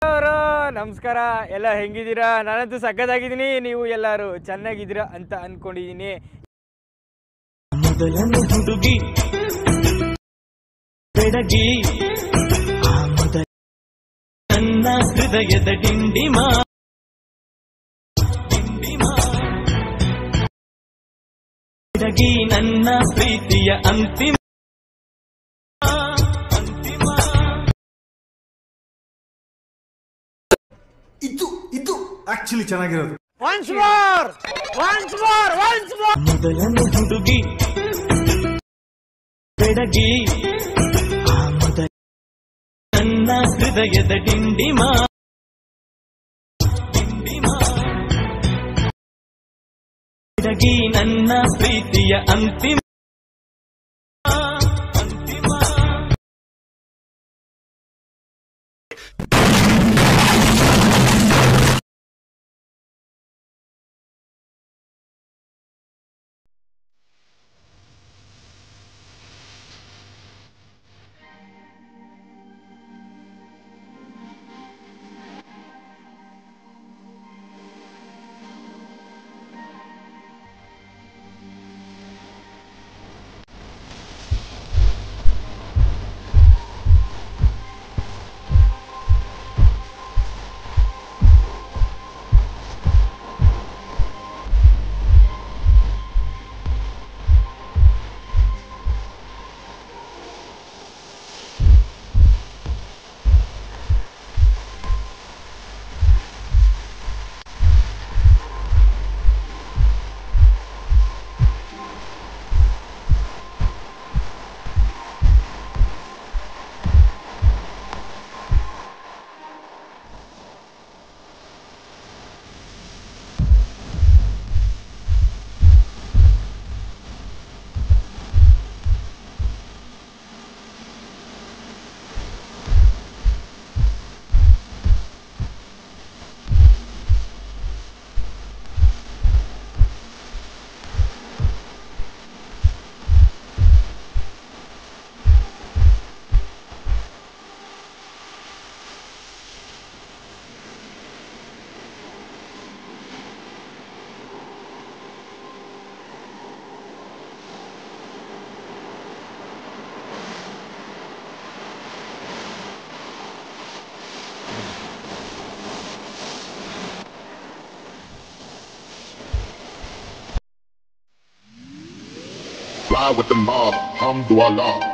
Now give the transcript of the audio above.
ಅವರು ನಮಸ್ಕಾರ ಎಲ್ಲ ಹೆಂಗಿದ್ದೀರಾ ನಾನಂತೂ ಸಖತ್ತಾಗಿದ್ದೀನಿ ನೀವು ಎಲ್ಲರೂ ಚೆನ್ನಾಗಿದ್ದೀರಾ ಅಂತ ಅನ್ಕೊಂಡಿದ್ದೀನಿ ಮೊದಲನೇ ಹುಡುಗಿ ಬೆಡಗಿ ಆ ಮೊದಲ ನನ್ನ ಹೃದಯದ ಡಿಂಡಿಮ ಡಿಂಡಿಮ ಬೆಡಗಿ ನನ್ನ ಪ್ರೀತಿಯ ಅಂತಿಮ ಅಂತಿಮ ಇದು ಇದು ಆಕ್ಚುಲಿ ಚೆನ್ನಾಗಿರೋದು ಮೊದಲನೇ ಹುಡುಗಿ ಬೆಡಗಿ ಆ ಮೊದಲ ನನ್ನ ಹೃದಯದ ಡಿಂಡಿಮ ಡಿಂಡಿಮ ಬೆಡಗಿ ನನ್ನ ಪ್ರೀತಿಯ ಅಂತಿಮ ಅಂತಿಮ Fly with the mob, hum to Allah.